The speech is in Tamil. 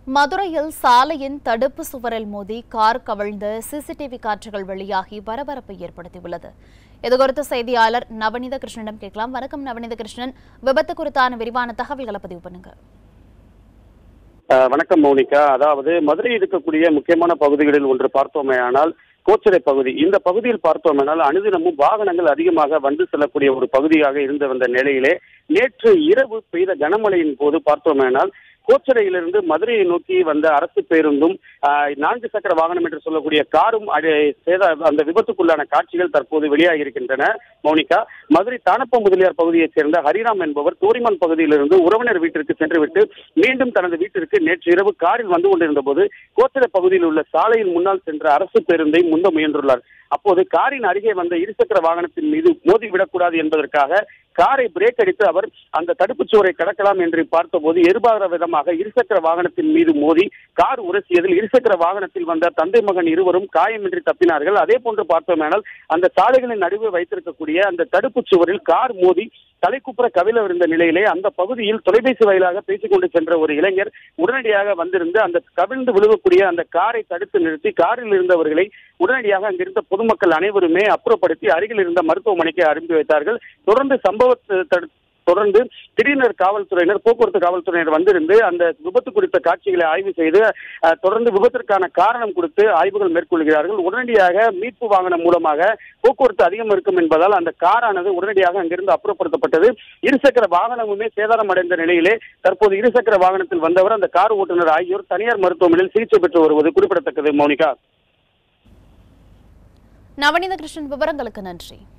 மதுரையில் சாலையின் தடுப்பு சுவரில் மோதி கார் கவிழ்ந்த சிசிடிவி காட்சிகள் வெளியாகி பரபரப்பை ஏற்படுத்தியுள்ளது இதுகுறித்து செய்தியாளர் நவநீத கிருஷ்ணனிடம் கேட்கலாம் வணக்கம் நவநீத கிருஷ்ணன் விபத்து குறித்தான விரிவான தகவல்களை பதிவு பண்ணுங்க அஹ் வணக்கம் மௌனிகா அதாவது மதுரையில் இருக்கக்கூடிய முக்கியமான பகுதிகளில் ஒன்று பார்த்தோமேயானால் கோச்சரை பகுதி இந்த பகுதியில் பார்த்தோமேனால் அனுதினமும் வாகனங்கள் அதிகமாக வந்து செல்லக்கூடிய ஒரு பகுதியாக இருந்து வந்த நிலையிலே நேற்று இரவு பெய்த கனமழையின் போது பார்த்தோமேனால் கோச்சரையிலிருந்து மதுரையை நோக்கி வந்த அரசு பேருந்தும் ஆஹ், நான்கு சக்கர வாகனம் என்று சொல்லக்கூடிய காரும் அடி- சேத அந்த விபத்துக்குள்ளான காட்சிகள் தற்போது வெளியாகி இருக்கின்றன மௌனிகா மதுரை தானப்ப முதலியார் பகுதியைச் சேர்ந்த ஹரிராம் என்பவர் தூரிமன் பகுதியிலிருந்து உறவினர் வீட்டிற்கு சென்றுவிட்டு மீண்டும் தனது வீட்டிற்கு நேற்று இரவு காரில் வந்து கொண்டிருந்த போது கோச்சர பகுதியில் உள்ள சாலையின் முன்னால் சென்ற அரசு பேருந்தை முந்த முயன்றுள்ளார் அப்போது காரின் அருகே வந்த இருசக்கர வாகனத்தின் மீது மோதிவிடக்கூடாது என்பதற்காக காரை பிரேக் அடித்து அவர் அந்த தடுப்புச் சுவரை கடக்கலாம் என்று பார்த்தபோது எதிர்பாராத விதமாக இருசக்கர வாகனத்தின் மீது மோதி கார் உரசியதில் இருசக்கர வாகனத்தில் வந்த தந்தை மகன் இருவரும் காயமின்றி தப்பினார்கள் அதே போன்று பார்த்தோமேனால் அந்த சாலைகளின் நடுவே வைத்திருக்கக்கூடிய அந்த தடுப்புச் சுவரில் கார் மோதி தலைக்குப்புற கவிழ இருந்த நிலையிலே அந்த பகுதியில் தொலைபேசி வாயிலாக பேசிக் கொண்டு சென்ற ஒரு இளைஞர் உடனடியாக வந்திருந்து அந்த கவிழ்ந்து விழுகக்கூடிய அந்த காரை தடுத்து நிறுத்தி காரில் இருந்தவர்களை உடனடியாக அங்கிருந்த பொதுமக்கள் அனைவருமே அப்புறப்படுத்தி அருகில் இருந்த மருத்துவமனைக்கு அனுப்பி வைத்தார்கள் தொடர்ந்து சம்பவத்தை தடு- தொடர்ந்து திடீர்னர் காவல்துறையினர் போக்குவரத்து காவல்துறையினர் வந்திருந்து அந்த விபத்து குறித்த காட்சிகளை ஆய்வு செய்து அஹ், தொடர்ந்து விபத்திற்கான காரணம் கொடுத்து ஆய்வுகள் மேற்கொள்கிறார்கள் உடனடியாக மீட்பு வாகனம் மூலமாக போக்குவரத்து அதிகம் இருக்கும் என்பதால் அந்த காரானது உடனடியாக அங்கிருந்து அப்புறப்படுத்தப்பட்டது இருசக்கர வாகனமுமே சேதாரம் அடைந்த நிலையிலே தற்போது இருசக்கர வாகனத்தில் வந்தவர் அந்த கார் ஓட்டுநர் ஆகியோர் தனியார் மருத்துவமனையில் சிகிச்சை பெற்று வருவது குறிப்பிடத்தக்கது மௌனிகா நவநீத கிருஷ்ணன் விவரங்களுக்கு நன்றி